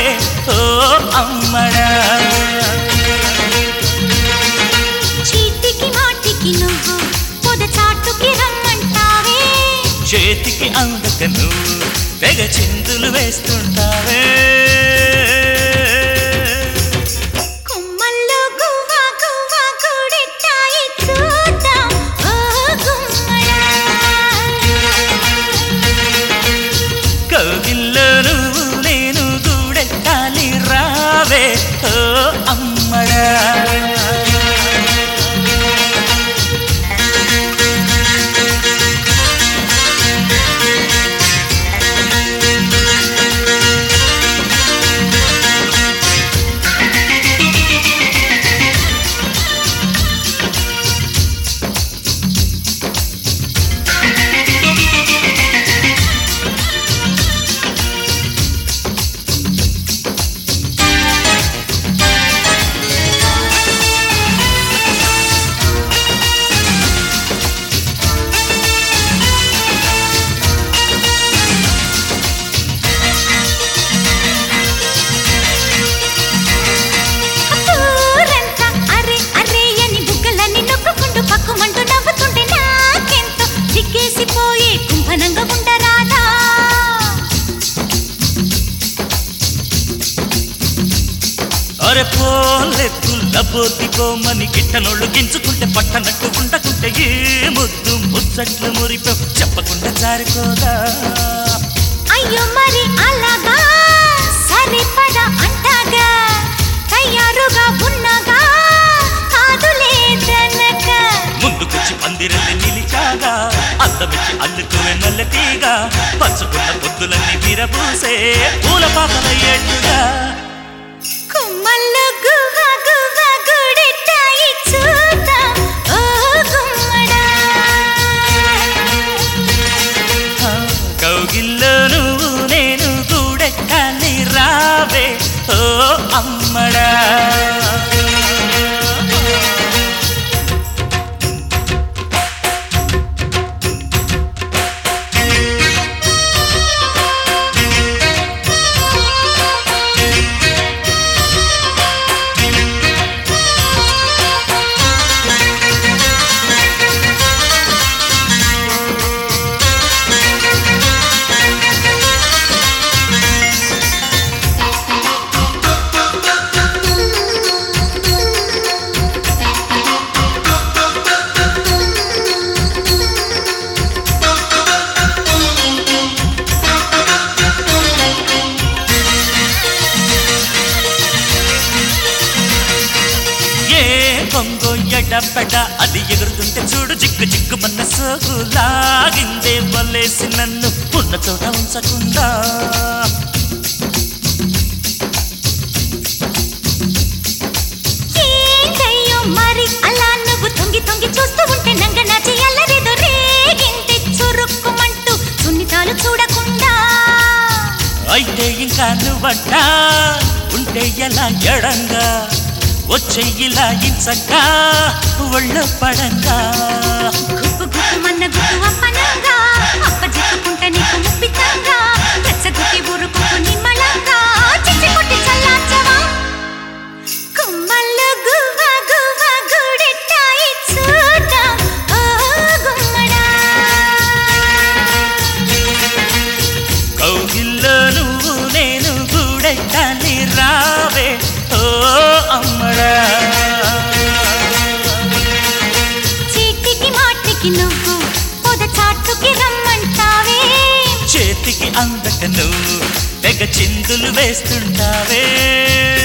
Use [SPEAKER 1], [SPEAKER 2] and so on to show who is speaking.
[SPEAKER 1] రావే ఓ అమ్మడా
[SPEAKER 2] చీటికి మాటికి నువ్వు పొద చాటుకి రమ్మంటావే
[SPEAKER 1] చేతికి అందక నువ్వు తెగ చిందులు వేస్తుంటావే
[SPEAKER 2] కొమ్మల్లో గువ్వా గువ్వా గుడిటాయి చూద్దాం ఓ గుమ్మడా
[SPEAKER 1] కౌగిల్లో నువ్వు నేను గూడెట్టాలి రావే ఓ అమ్మడా
[SPEAKER 2] ఊరంతా అరే అరే అని బుగ్గలన్నీ నొక్కుకుంటూ పక్కుమంటూ నవ్వుతుంటే నాకెంతో సిగ్గేసిపోయే కుంభనంగా ఉండరాదా
[SPEAKER 1] అరే పోలే పుల్లబోతి పోమని గిట్టనోళ్ళు గించుకుంటే పట్టనట్టు ఉండకుంటే ఏ ముద్దు ముచ్చట్లు మురిపో చెప్పకుండా జారిపోదా
[SPEAKER 2] అయ్యో మరి అలాగా సరిపడ అంటాగా తయారుగా ఉన్నాగా కాదులేదనక
[SPEAKER 1] ముందుకొచ్చి పందిరల్ని నిలిచాగా అందమిచ్చి అల్లుకునే నల్లటీగా పంచుకున్న పొద్దులన్నీ విరబూసే పూల పాపల ఏళ్ళుగా
[SPEAKER 2] కొమ్మల్లో గువ్వ గువ్వ గుడిటాయి చూద్దాం ఓ గుమ్మడా
[SPEAKER 1] ఆ, కౌగిల్లో నువ్వు నేను గూడెక్కాలి రావే ఓ అమ్మడా ఏ కొంగో ఎడపెడ అది ఎగురుతుంటే చూడు జిగ్గు జిగ్గు మన సోగు లాగిందే వల్లేసి నన్ను ఉన్న చోట ఉంచకుండా
[SPEAKER 2] ఏంటయ్యో మరి అలా నువ్వు తొంగి తొంగి చూస్తూ ఉంటే నంగ నాచి అల్లరేదో రేగింది చురుక్కుమంటూ సున్నితాలు చూడకుండా
[SPEAKER 1] అయితే ఇంకా నువ్వట ఉంటే ఎలా ఎడంగా వచ్చే ఇలా ఇంచక్క ఒళ్ళు పడంగా
[SPEAKER 2] గుప్పు గుప్పు మన్న గుప్పు అప్పనంగా అప్ప జిక్కుకుంట నీకు ముప్పితంగా రెచ్చగొట్టి ఊరుకుంటూ నిమ్మలంగా చిచ్చి కొట్టి చల్లార్చవా కొమ్మల్లో గువ్వ గువ్వ గుడిటాయి చూద్దాం ఓ గుమ్మడా
[SPEAKER 1] కౌగిల్లో నువ్వు నేను గూడెట్టాలి రావే ఓ అమ్మడా
[SPEAKER 2] చీటికి మాటికి నువ్వు పొద చాటుకి రమ్మంటావే
[SPEAKER 1] చేతికి అందక నువ్వు తెగ చిందులు వేస్తుంటావే